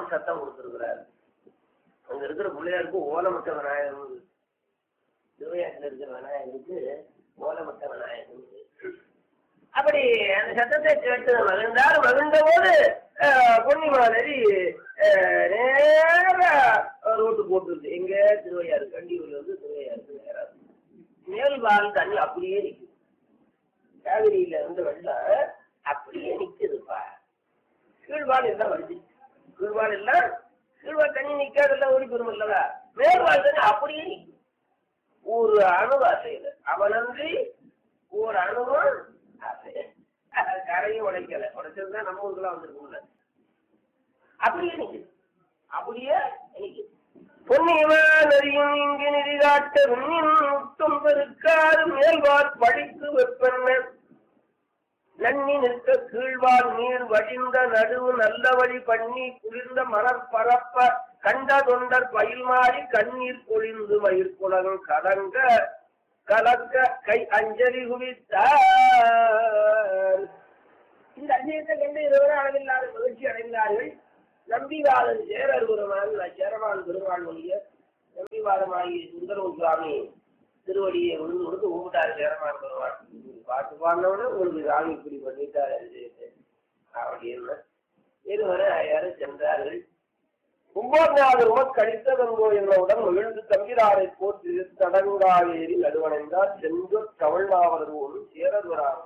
சத்தம் கொடுத்திருக்கிறாரு அங்க இருக்கிற பிள்ளையாருக்கு ஓலமட்ட விநாயகம் திருவையாற்றில் இருக்கிற விநாயகருக்கு ஓலமட்ட விநாயகம் அப்படி அந்த சத்தத்தை கேட்டு மகிழ்ந்தார் மகிழ்ந்த போது பொன்னிமாதரி நேர ரோட்டு போட்டுருது எங்க திருவையாறு கண்டியூர்ல இருந்து திருவையாருக்கு நேரா மேல்வால் தண்ணி அப்படியே நிக்குது காவிரியில இருந்து வெள்ளம் அப்படியே நிக்குதுப்பா கீழ்வால் எல்லாம் வருது கீழ்வால் எல்லாம் கீழ்வால் தண்ணி நிக்காதெல்லாம் ஓடி பெறும் இல்லவா மேல்வால் தண்ணி அப்படியே நிக்கும் ஒரு அணு அசையுது அவனன்றி ஒரு அணுவும் அசையல. அஹ் கரையும் உடைக்கல உடைச்சதுதான் நம்ம ஊருக்குலாம் வந்திருக்கும்ல அப்படியே நிக்குது அப்படியே நிக்குது பொன்னியமா நதியும் இங்கு நிதி காட்ட விண்ணின் முட்டும் பெருக்காது மேல்வார் படித்து வெப்பெண்ண நன்னி நிற்க கீழ்வார் நீர் வழிந்த நடுவு நல்ல வழி பண்ணி குளிர்ந்த மலர் பரப்ப கண்ட தொண்டர் பயில் மாறி கண்ணீர் பொழிந்து மயிர்குலகம் கலங்க கலக்க கை அஞ்சலி குவித்தார் இந்த அஞ்சலியத்தை கண்டு இருவரும் அளவில்லாத மகிழ்ச்சி அடைந்தார்கள் நம்பிவாதன் சேரர் பெருமான் சேரவான் பெருமாள் மொழிய நம்பிவாதமாகிய சுந்தரம் சுவாமி திருவடியை விழுந்து கொடுத்து ஊட்டாரு சேரவான் பெருமான் பாட்டு பாடினவன உங்களுக்கு சாமி இப்படி பண்ணிட்டாரு அப்படின்னு இருவரை யாரும் சென்றார்கள் கும்போநாடு உமக் கழித்ததங்கோ என்னவுடன் மகிழ்ந்து தம்பிராரை போற்றி தடங்காவேரி நடுவணைந்தார் சென்று தமிழ்நாவலரோடு சேரதுவராம்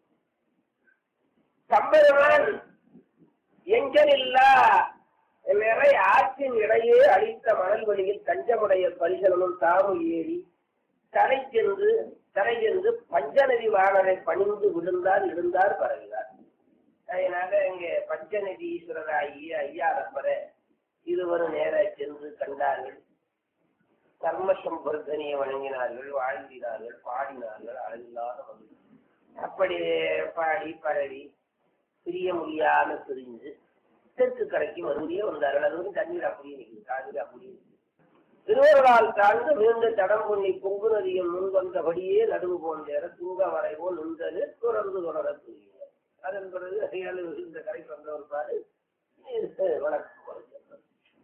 தம்பெருமான் எங்கனில்லா நிறை ஆற்றின் இடையே அழித்த மணல் வழியில் தஞ்சமுடைய பரிசலனும் தாமு ஏறி தலை சென்று தலை சென்று பஞ்சநதி வாணரை பணிந்து விழுந்தார் இருந்தார் பரவினார் அதனால இங்க பஞ்சநதி ஈஸ்வரராகிய ஐயாரப்பரை இருவரும் நேர சென்று கண்டார்கள் கர்ம சம்பர்தனியை வணங்கினார்கள் வாழ்ந்தினார்கள் பாடினார்கள் அளவில்லாத மகிழ்ச்சி அப்படி பாடி பரவி பிரிய முடியாம பிரிஞ்சு தெற்கு கரைக்கு மறுபடியும் வந்தார்கள் அது வந்து தண்ணீர் அப்படியே நிற்குது காவிரி அப்படியே நிக்குது. திருவருளால் தாழ்ந்து மீண்டும் தடம் பொன்னி பொங்கு நதியில் முன் வந்தபடியே நடுவு போன்ற தூங்க வரைவோ நின்றது தொடர்ந்து தொடர புரியும் அதன் பிறகு அதையால் இந்த கரைக்கு வந்தவர் பாரு வணக்கம் கொடுக்கிறார்.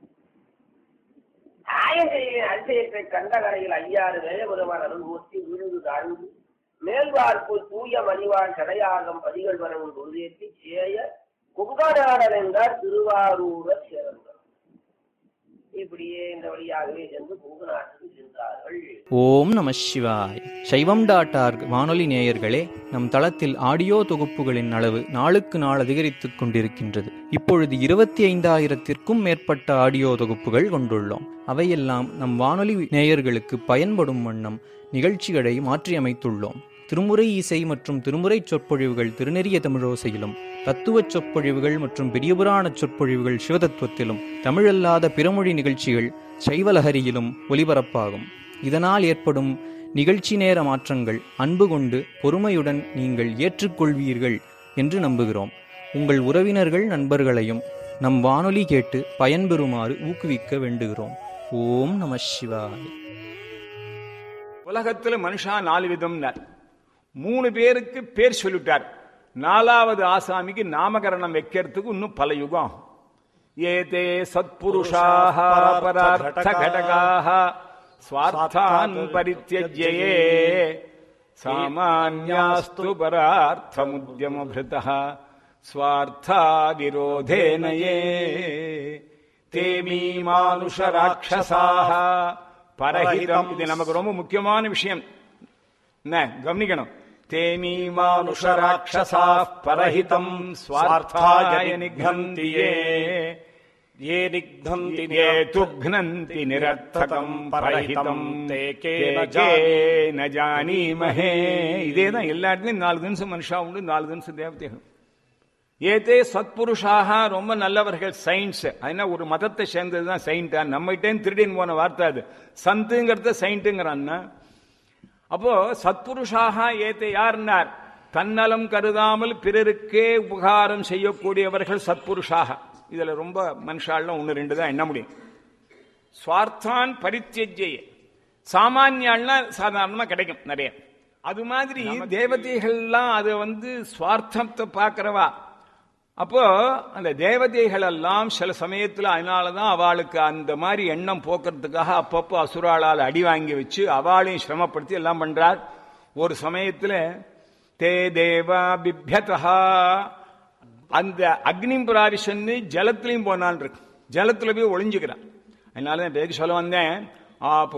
ஆயத்தையின் அதிசயத்தை கண்ட கரையில் ஐயாறு வேயபெருமான் அருள்மூர்த்தி விழுந்து தாழ்ந்து மேல்வார்ப்பு தூய மணிவான் சடையாகம் பதிகள் வரவும் உறுதியேற்றி சேய குங்கநாடர் என்றார் திருவாரூரர் சேர்ந்தார் இப்படியே இந்த வழியாகவே சென்று குங்கு நாட்டுக்கு சென்றார்கள் ஓம் நம சிவாய் சைவம் டாட் ஆர்க் வானொலி நேயர்களே நம் தளத்தில் ஆடியோ தொகுப்புகளின் அளவு நாளுக்கு நாள் அதிகரித்துக் கொண்டிருக்கின்றது இப்பொழுது இருபத்தி ஐந்தாயிரத்திற்கும் மேற்பட்ட ஆடியோ தொகுப்புகள் கொண்டுள்ளோம் அவையெல்லாம் நம் வானொலி நேயர்களுக்கு பயன்படும் வண்ணம் நிகழ்ச்சிகளை மாற்றியமைத்துள்ளோம் திருமுறை இசை மற்றும் திருமுறை சொற்பொழிவுகள் திருநெறிய தமிழோசையிலும் தத்துவச் சொற்பொழிவுகள் மற்றும் பெரியபுராண சொற்பொழிவுகள் சிவதத்துவத்திலும் தமிழல்லாத பிறமொழி நிகழ்ச்சிகள் சைவலஹரியிலும் ஒலிபரப்பாகும் இதனால் ஏற்படும் நிகழ்ச்சி நேர மாற்றங்கள் அன்பு கொண்டு பொறுமையுடன் நீங்கள் ஏற்றுக்கொள்வீர்கள் என்று நம்புகிறோம் உங்கள் உறவினர்கள் நண்பர்களையும் நம் வானொலி கேட்டு பயன்பெறுமாறு ஊக்குவிக்க வேண்டுகிறோம் ஓம் நம சிவாய உலகத்துல மனுஷா நாலு விதம்னார் மூணு பேருக்கு பேர் சொல்லிட்டார் நாலாவது ஆசாமிக்கு நாமகரணம் வைக்கிறதுக்கு இன்னும் பல யுகம் ஆகும். ஏதே சத்புருஷாக பரார்த்த கடகாக ஸ்வார்த்தான் பரித்தியஜ்யே சாமான்யாஸ்து பரார்த்தமுத்யமபிருதः ஸ்வார்த்தா விரோதேன ये ते மீமானுஷ ராட்சசாக பரஹிதம் இது நமக்கு ரொம்ப முக்கியமான விஷயம் என்ன கவனிக்கணும் தேமீ மானுஷ ராட்சசா பரஹிதம் ஸ்வார்த்தாய நிகந்தி ஏ ये निघ्नन्ति ये तुघ्नन्ति निरर्थकम् பரஹிதம் ते கே केन ந ஜானீமஹே இதே தான் எல்லா இடத்துலயும் நாலு தினசம் மனுஷா உண்டு நாலு தினசம் தேவதைகள் ஏதே சத்புருஷாக ரொம்ப நல்லவர்கள் சயின்ஸ் அதனா ஒரு மதத்தை சேர்ந்தது தான் சயின்டா நம்மகிட்டே திருடின்னு போன வார்த்தை அது சந்துங்கிறத சயின்ட்டுங்கிறான்னா அப்போ சத்புருஷாக ஏத்தை யார்னார் தன்னலம் கருதாமல் பிறருக்கே உபகாரம் செய்யக்கூடியவர்கள் சத்புருஷாக இதுல ரொம்ப மனுஷாலாம் ஒன்று ரெண்டு தான் எண்ண முடியும் ஸ்வார்த்தான் பரித்தியஜ்ய சாமானியாள்னா சாதாரணமா கிடைக்கும் நிறைய அது மாதிரி தேவதைகள்லாம் அது வந்து ஸ்வார்த்தத்தை பார்க்கறவா அப்போ அந்த தேவதைகள் எல்லாம் சில சமயத்துல அதனாலதான் அவளுக்கு அந்த மாதிரி எண்ணம் போக்குறதுக்காக அப்பப்போ அசுராளால் அடி வாங்கி வச்சு அவளையும் சிரமப்படுத்தி எல்லாம் பண்றார் ஒரு சமயத்துல தே தேவா பிப்யதா அந்த அக்னி பிராவிஷன்னு ஜலத்திலையும் போனான் இருக்கு ஜலத்துல போய் ஒளிஞ்சுக்கிறான் அதனால நான் பேருக்கு சொல்ல வந்தேன் ஆ